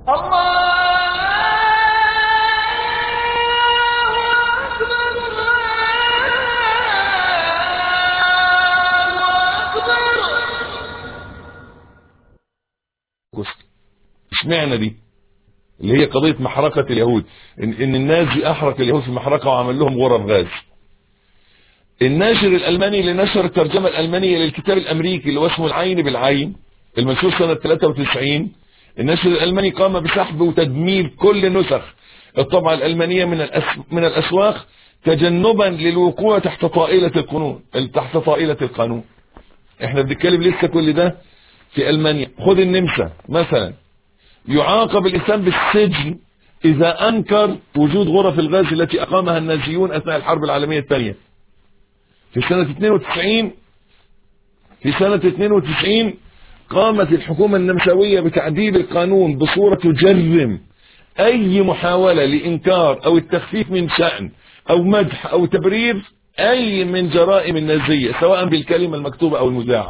اشمعنى دي اللي هي قضية محرقة اليهود ان, إن النازي احرق اليهود في المحرقة وعمل لهم غرف غاز الناشر الالماني اللي نشر الترجمة الالمانية للكتاب الامريكي اللي هو اسمه العين بالعين المنشور سنة 93 الناشر الالماني قام بسحب وتدمير كل نسخ الطبعة الالمانية من الأس... من الاسواق تجنبا للوقوع تحت طائلة القانون تحت طائلة القانون احنا بنتكلم لسه كل ده في المانيا خد النمسا مثلا يعاقب الإنسان بالسجن إذا أنكر وجود غرف الغاز التي أقامها النازيون أثناء الحرب العالمية الثانية في سنة 92 في سنة 92 قامت الحكومة النمساوية بتعديل القانون بصورة تجرم أي محاولة لإنكار أو التخفيف من شأن أو مدح أو تبرير أي من جرائم النازية سواء بالكلمة المكتوبة أو المذاعة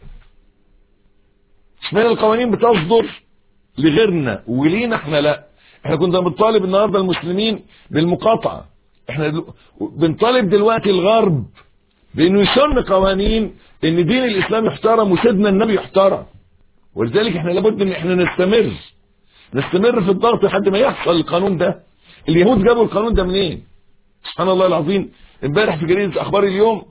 اشمعنى القوانين بتصدر لغيرنا ولينا احنا لا احنا كنا بنطالب النهارده المسلمين بالمقاطعه احنا دل... بنطالب دلوقتي الغرب بانه يسن قوانين ان دين الاسلام يحترم وسيدنا النبي يحترم ولذلك احنا لابد ان احنا نستمر نستمر في الضغط لحد ما يحصل القانون ده اليهود جابوا القانون ده منين سبحان الله العظيم امبارح في جريده اخبار اليوم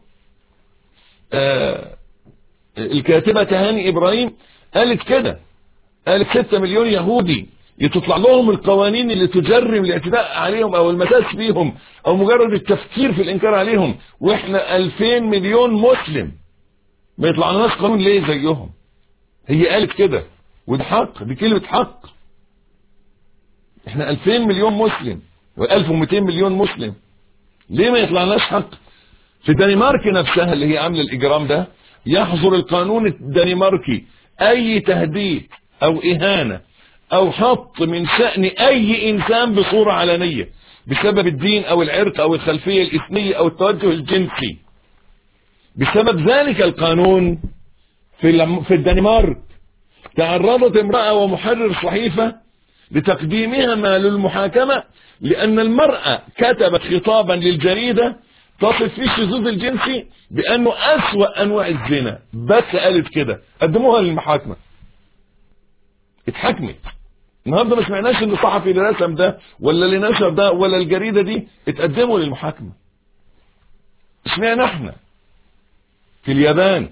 آه الكاتبه تهاني ابراهيم قالت كده قالت 6 مليون يهودي يتطلع لهم القوانين اللي تجرم الاعتداء عليهم او المساس فيهم او مجرد التفكير في الانكار عليهم واحنا 2000 مليون مسلم ما يطلع لناش قانون ليه زيهم هي قالت كده وده حق دي كلمة حق احنا 2000 مليون مسلم و1200 مليون مسلم ليه ما يطلع لناش حق في دنمارك نفسها اللي هي عامله الاجرام ده يحظر القانون الدنماركي اي تهديد او اهانة او حط من شأن اي انسان بصورة علنية بسبب الدين او العرق او الخلفية الاثنية او التوجه الجنسي بسبب ذلك القانون في في الدنمارك تعرضت امرأة ومحرر صحيفة لتقديمها للمحاكمة لان المرأة كتبت خطابا للجريدة تصف فيه الشذوذ الجنسي بانه اسوأ انواع الزنا بس قالت كده قدموها للمحاكمة اتحكمت النهارده ما سمعناش ان الصحفي اللي رسم ده ولا اللي نشر ده ولا الجريده دي اتقدموا للمحاكمه اشمعنى احنا في اليابان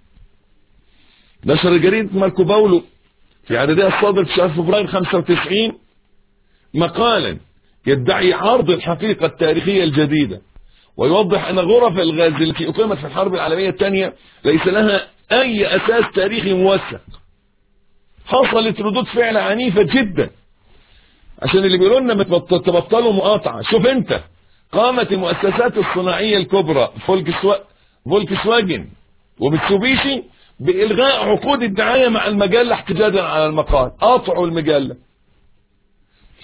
نشر جريده ماركو باولو في عددها الصادر في شهر فبراير 95 مقالا يدعي عرض الحقيقه التاريخيه الجديده ويوضح ان غرف الغاز التي اقيمت في الحرب العالميه الثانيه ليس لها اي اساس تاريخي موثق حصلت ردود فعل عنيفة جدا عشان اللي بيقولوا لنا تبطلوا مقاطعة شوف انت قامت المؤسسات الصناعية الكبرى فولكس واجن ومتسوبيشي بإلغاء عقود الدعاية مع المجلة احتجاجا على المقال قاطعوا المجلة ف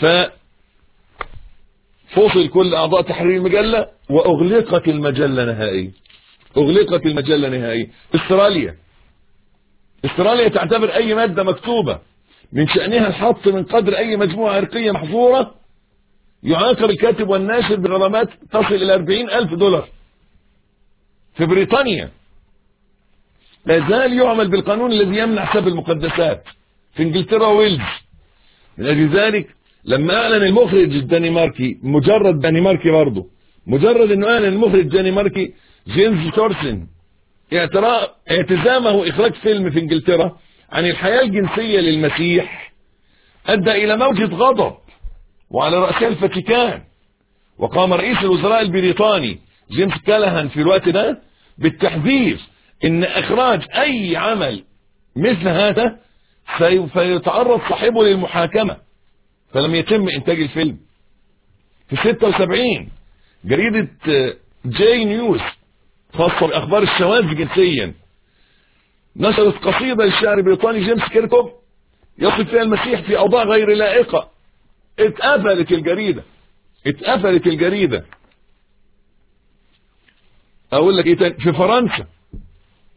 فصل كل أعضاء تحرير المجلة وأغلقت المجلة نهائيا أغلقت المجلة نهائيا استراليا استراليا تعتبر اي مادة مكتوبة من شأنها الحط من قدر اي مجموعة عرقية محظورة يعاقب الكاتب والناشر بغرامات تصل الى 40 الف دولار في بريطانيا لا زال يعمل بالقانون الذي يمنع سب المقدسات في انجلترا ويلز من اجل ذلك لما اعلن المخرج الدنماركي مجرد دنماركي برضه مجرد انه اعلن المخرج الدنماركي جيمس تورسن اعتزامه اخراج فيلم في انجلترا عن الحياة الجنسية للمسيح ادى الى موجة غضب وعلى رأسها الفاتيكان وقام رئيس الوزراء البريطاني جيمس كالهان في الوقت ده بالتحذير ان اخراج اي عمل مثل هذا سوف يتعرض صاحبه للمحاكمة فلم يتم انتاج الفيلم في 76 جريدة جاي نيوز خاصة بأخبار الشواذ جنسيا نشرت قصيدة للشاعر البريطاني جيمس كيركوب يصف فيها المسيح في أوضاع غير لائقة اتقفلت الجريدة اتقفلت الجريدة أقول لك إيه تاني في فرنسا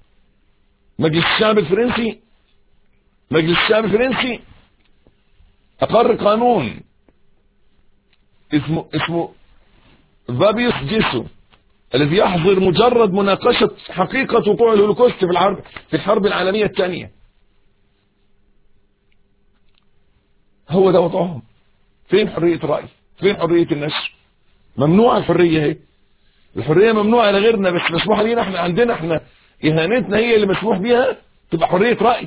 مجلس الشعب الفرنسي مجلس الشعب الفرنسي اقر قانون اسمه اسمه فابيوس جيسو الذي يحظر مجرد مناقشة حقيقة وقوع الهولوكوست في الحرب في الحرب العالمية الثانية هو ده وضعهم فين حرية الرأي فين حرية النشر ممنوع الحرية هي الحرية ممنوعة لغيرنا بس مسموح لينا احنا عندنا احنا اهانتنا هي اللي مسموح بيها تبقى حرية رأي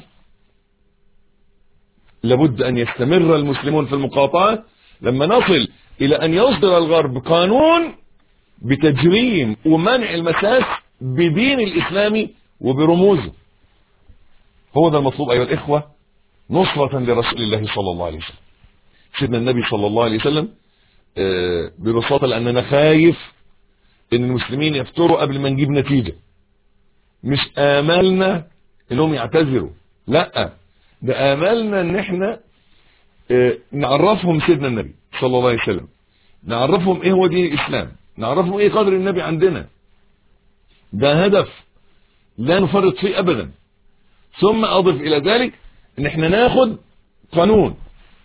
لابد ان يستمر المسلمون في المقاطعة لما نصل الى ان يصدر الغرب قانون بتجريم ومنع المساس بدين الاسلامي وبرموزه هو ده المطلوب ايها الاخوة نصرة لرسول الله صلى الله عليه وسلم سيدنا النبي صلى الله عليه وسلم آه، ببساطة لان انا خايف ان المسلمين يفتروا قبل ما نجيب نتيجة مش امالنا انهم يعتذروا لا ده امالنا ان احنا آه، نعرفهم سيدنا النبي صلى الله عليه وسلم نعرفهم ايه هو دين الاسلام نعرفهم ايه قدر النبي عندنا ده هدف لا نفرط فيه ابدا ثم اضف الى ذلك ان احنا ناخد قانون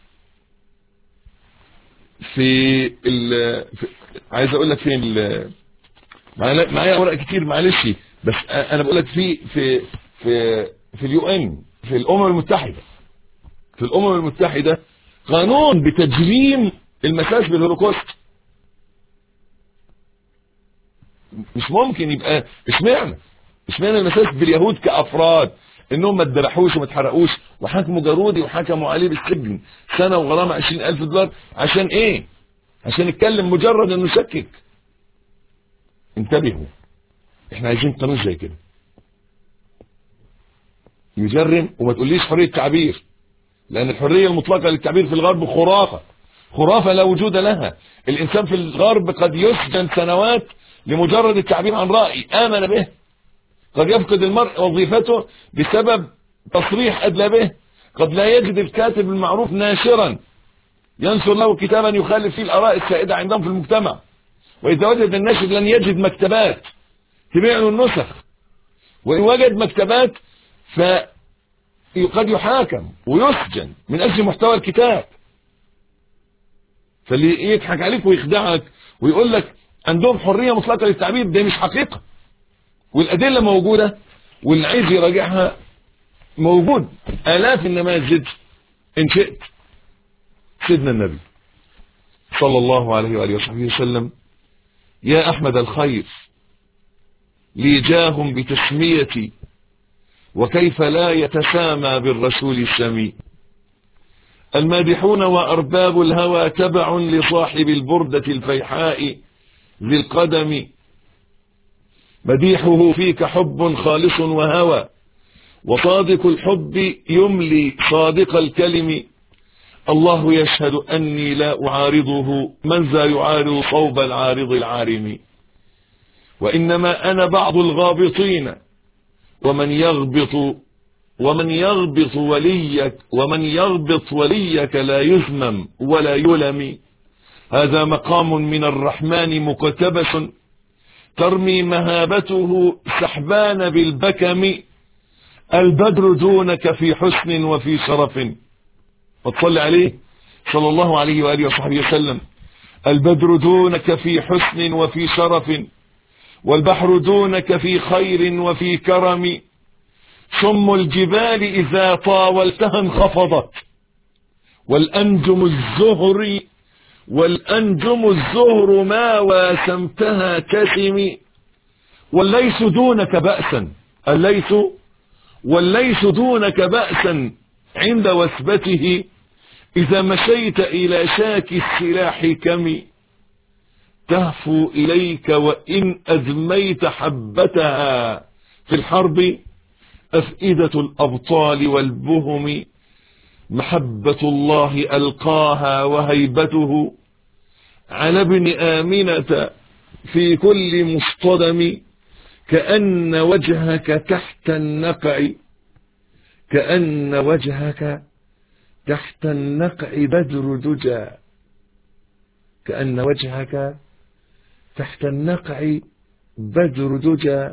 في ال في عايز اقول لك فين ال- معايا معايا اوراق كتير معلش بس انا بقول لك في في في في اليو ان في الامم المتحده في الامم المتحده قانون بتجريم المساس بالهولوكوست مش ممكن يبقى اشمعنى اشمعنى المساس باليهود كافراد انهم ما اتذبحوش وما اتحرقوش وحكموا جارودي وحكموا عليه بالسجن سنه وغرامه 20000 دولار عشان ايه عشان يتكلم مجرد انه يشكك انتبهوا احنا عايزين قانون زي كده يجرم وما تقوليش حريه تعبير لان الحريه المطلقه للتعبير في الغرب خرافه خرافه لا وجود لها الانسان في الغرب قد يسجن سنوات لمجرد التعبير عن راي امن به قد يفقد المرء وظيفته بسبب تصريح ادلى به قد لا يجد الكاتب المعروف ناشرا ينشر له كتابا يخالف فيه الاراء السائده عندهم في المجتمع واذا وجد الناشر لن يجد مكتبات تبيع له النسخ وان وجد مكتبات فقد يحاكم ويسجن من اجل محتوى الكتاب فاللي يضحك عليك ويخدعك ويقول لك عندهم حريه مطلقه للتعبير ده مش حقيقه والادله موجوده واللي عايز يراجعها موجود الاف النماذج ان شئت سيدنا النبي صلى الله عليه واله وصحبه وسلم يا احمد الخير لي جاه بتسميتي وكيف لا يتسامى بالرسول السمي المادحون وأرباب الهوى تبع لصاحب البردة الفيحاء ذي القدم مديحه فيك حب خالص وهوى وصادق الحب يملي صادق الكلم الله يشهد أني لا أعارضه من ذا يعارض صوب العارض العارم وإنما أنا بعض الغابطين ومن يغبط ومن يغبط وليك ومن يغبط وليك لا يذمم ولا يلم هذا مقام من الرحمن مقتبس ترمي مهابته سحبان بالبكم البدر دونك في حسن وفي شرف وتصلي عليه صلى الله عليه وآله وصحبه وسلم البدر دونك في حسن وفي شرف والبحر دونك في خير وفي كرم سم الجبال إذا طاولتها انخفضت والأنجم الزهر والأنجم الزهر ما واسمتها كسم والليس دونك بأسا الليس والليس دونك بأسا عند وثبته إذا مشيت إلى شاك السلاح كم تهفو إليك وإن أدميت حبتها في الحرب أفئدة الأبطال والبهم محبة الله ألقاها وهيبته على ابن آمنة في كل مصطدم كأن وجهك تحت النقع كأن وجهك تحت النقع بدر دجى كأن وجهك تحت النقع بدر دجى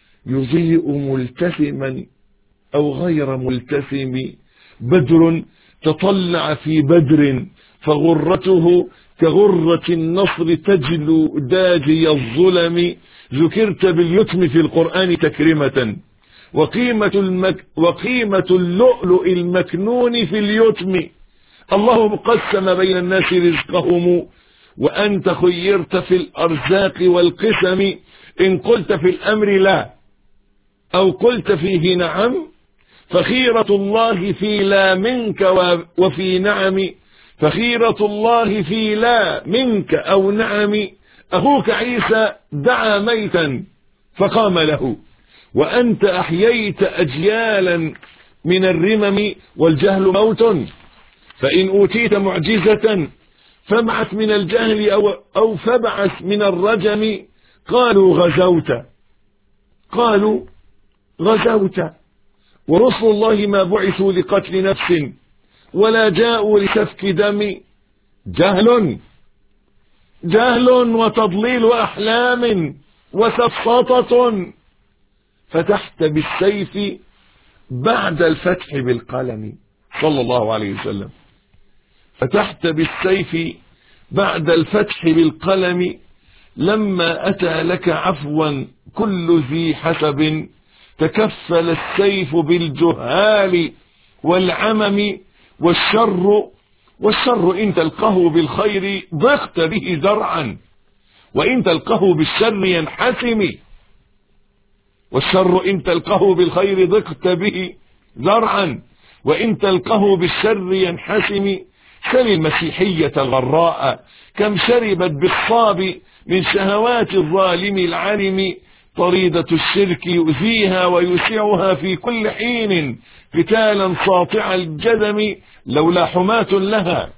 يضيء ملتثما أو غير ملتثم بدر تطلع في بدر فغرته كغرة النصر تجلو داجي الظلم ذكرت باليتم في القرآن تكرمة وقيمة, المك وقيمة اللؤلؤ المكنون في اليتم الله قسم بين الناس رزقهم وأنت خيرت في الأرزاق والقسم إن قلت في الأمر لا أو قلت فيه نعم فخيرة الله في لا منك وفي نعم فخيرة الله في لا منك أو نعم أخوك عيسى دعا ميتا فقام له وأنت أحييت أجيالا من الرمم والجهل موت فإن أوتيت معجزة فابعث من الجهل أو, أو فابعث من الرجم قالوا غزوت قالوا غزوت ورسل الله ما بعثوا لقتل نفس ولا جاءوا لسفك دم جهل جهل وتضليل أحلام وسفسطة فتحت بالسيف بعد الفتح بالقلم صلى الله عليه وسلم فتحت بالسيف بعد الفتح بالقلم لما أتى لك عفوا كل ذي حسب تكفل السيف بالجهال والعمم والشر والشر إن تلقه بالخير ضغت به زرعا وإن تلقه بالشر ينحسم والشر إن تلقه بالخير ضغت به زرعا وإن تلقه بالشر ينحسم سل المسيحية الغراء كم شربت بالصاب من شهوات الظالم العلم طريدة الشرك يؤذيها ويسعها في كل حين قتالا ساطع الجدم لولا حماة لها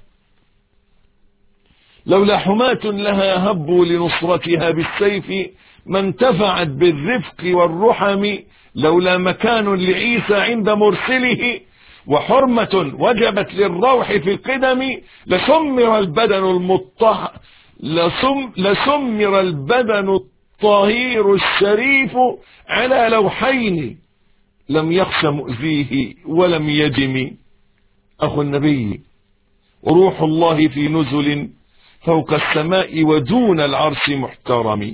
لولا حماة لها هبوا لنصرتها بالسيف ما انتفعت بالرفق والرحم لولا مكان لعيسى عند مرسله وحرمة وجبت للروح في القدم لسمر البدن المطهر لسم لسمر البدن الطهير الشريف على لوحين لم يخش مؤذيه ولم يجم أخو النبي وروح الله في نزل فوق السماء ودون العرش محترم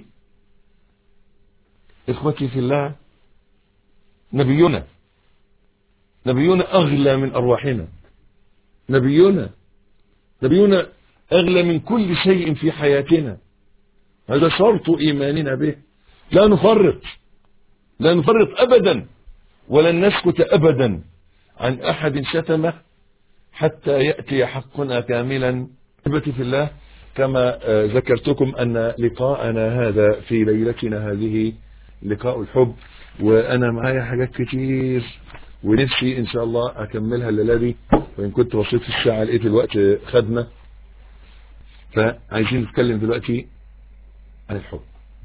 إخوتي في الله نبينا نبينا أغلى من أرواحنا نبينا نبينا أغلى من كل شيء في حياتنا هذا شرط إيماننا به لا نفرط لا نفرط أبدا ولن نسكت أبدا عن أحد شتمه حتى يأتي حقنا كاملا أحبتي في الله كما ذكرتكم أن لقاءنا هذا في ليلتنا هذه لقاء الحب وأنا معايا حاجات كتير ونفسي إن شاء الله أكملها الليلة دي وإن كنت بصيت في الساعة لقيت الوقت خدنا فعايزين نتكلم دلوقتي عن الحب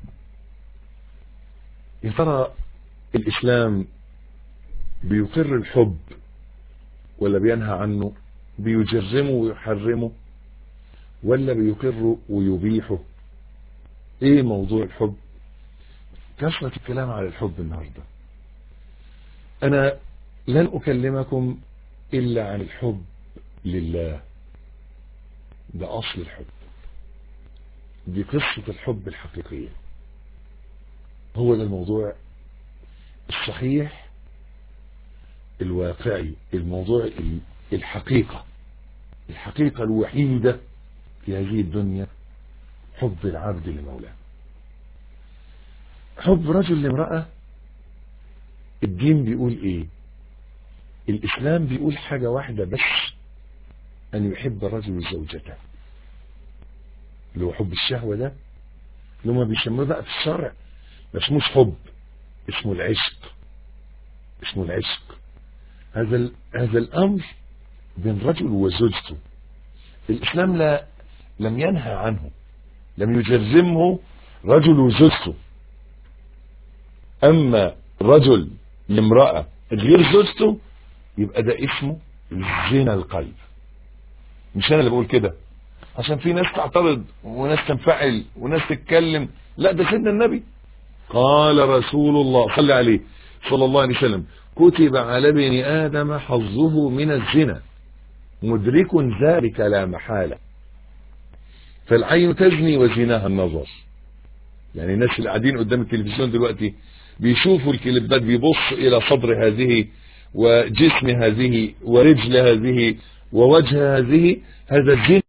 يا ترى الإسلام بيقر الحب ولا بينهى عنه بيجرمه ويحرمه ولا بيقر ويبيحه ايه موضوع الحب كثرة الكلام على الحب النهاردة انا لن اكلمكم الا عن الحب لله ده اصل الحب دي قصة الحب الحقيقية هو ده الموضوع الصحيح الواقعي الموضوع الحقيقة الحقيقة الوحيدة في هذه الدنيا حب العبد لمولاه حب رجل لامرأة الدين بيقول ايه الاسلام بيقول حاجة واحدة بس ان يحب الرجل زوجته اللي هو حب الشهوة ده اللي هما بيسموه بقى في الشرع ما اسموش حب اسمه العشق اسمه العشق هذا هذا الامر بين رجل وزوجته الاسلام لا لم ينهى عنه لم يجرمه رجل وزوجته اما رجل لامرأة غير زوجته يبقى ده اسمه زنا القلب مش انا اللي بقول كده عشان في ناس تعترض وناس تنفعل وناس تتكلم لا ده سيدنا النبي قال رسول الله صلى عليه صلى الله عليه وسلم كتب على ابن آدم حظه من الزنا مدرك ذلك لا محالة فالعين تزني وزناها النظر يعني الناس اللي قاعدين قدام التلفزيون دلوقتي بيشوفوا الكليبات بيبص الى صدر هذه وجسم هذه ورجل هذه ووجه هذه هذا الزنا